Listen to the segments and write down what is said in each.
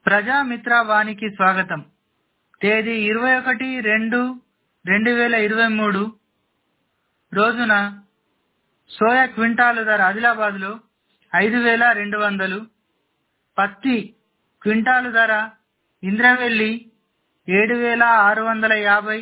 ప్రజామిత్ర వానికి స్వాగతం తేదీ ఇరవై ఒకటి రెండు రెండు వేల ఇరవై మూడు రోజున సోయా క్వింటాలు ధర ఆదిలాబాద్లో ఐదు వేల రెండు వందలు పత్తి క్వింటాలు ధర ఇంద్రవెల్లి ఏడు వేల ఆరు వందల యాభై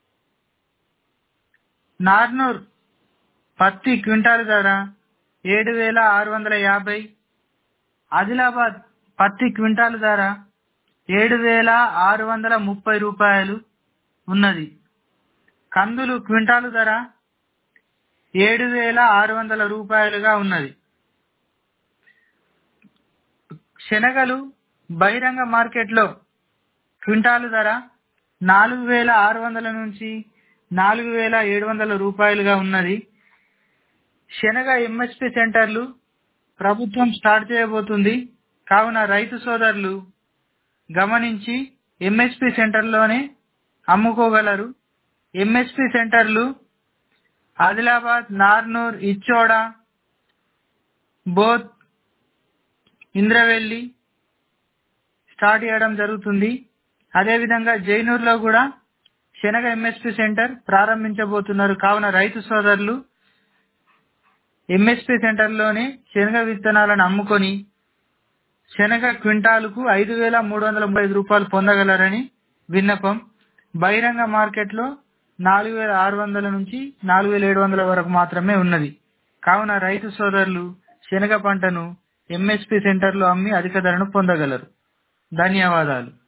నార్నూర్ పత్తి క్వింటాలు ధర ఏడు వేల ఆరు వందల యాభై ఆదిలాబాద్ పత్తి క్వింటాలు ధర ఏడు వేల ఆరు వందల ముప్పై రూపాయలు ఉన్నది కందులు క్వింటాలు ధర ఏడు వేల ఆరు వందల రూపాయలుగా ఉన్నది శనగలు బహిరంగ మార్కెట్లో క్వింటాలు ధర నాలుగు వేల ఆరు వందల నుంచి నాలుగు వేల ఏడు వందల రూపాయలుగా ఉన్నది శనగ ఎంఎస్పి సెంటర్లు ప్రభుత్వం స్టార్ట్ చేయబోతుంది కావున రైతు సోదరులు గమనించి ఎంఎస్పి సెంటర్లోనే అమ్ముకోగలరు ఎంఎస్పి సెంటర్లు ఆదిలాబాద్ నార్నూర్ ఇచ్చోడ బోత్ ఇంద్రవెల్లి స్టార్ట్ చేయడం జరుగుతుంది అదేవిధంగా జైనూర్లో కూడా శనగ ఎంఎస్పి సెంటర్ ప్రారంభించబోతున్నారు కావున రైతు సోదరులు ఎంఎస్పి సెంటర్లోనే శనగ విత్తనాలను అమ్ముకొని శనగ క్వింటాలుకు ఐదు వేల మూడు వందల ముప్పై ఐదు రూపాయలు పొందగలరని విన్నపం బహిరంగ మార్కెట్లో నాలుగు వేల ఆరు వందల నుంచి నాలుగు వేల ఏడు వందల వరకు మాత్రమే ఉన్నది కావున రైతు సోదరులు శనగ పంటను ఎంఎస్పి సెంటర్లో అమ్మి అధిక ధరను పొందగలరు ధన్యవాదాలు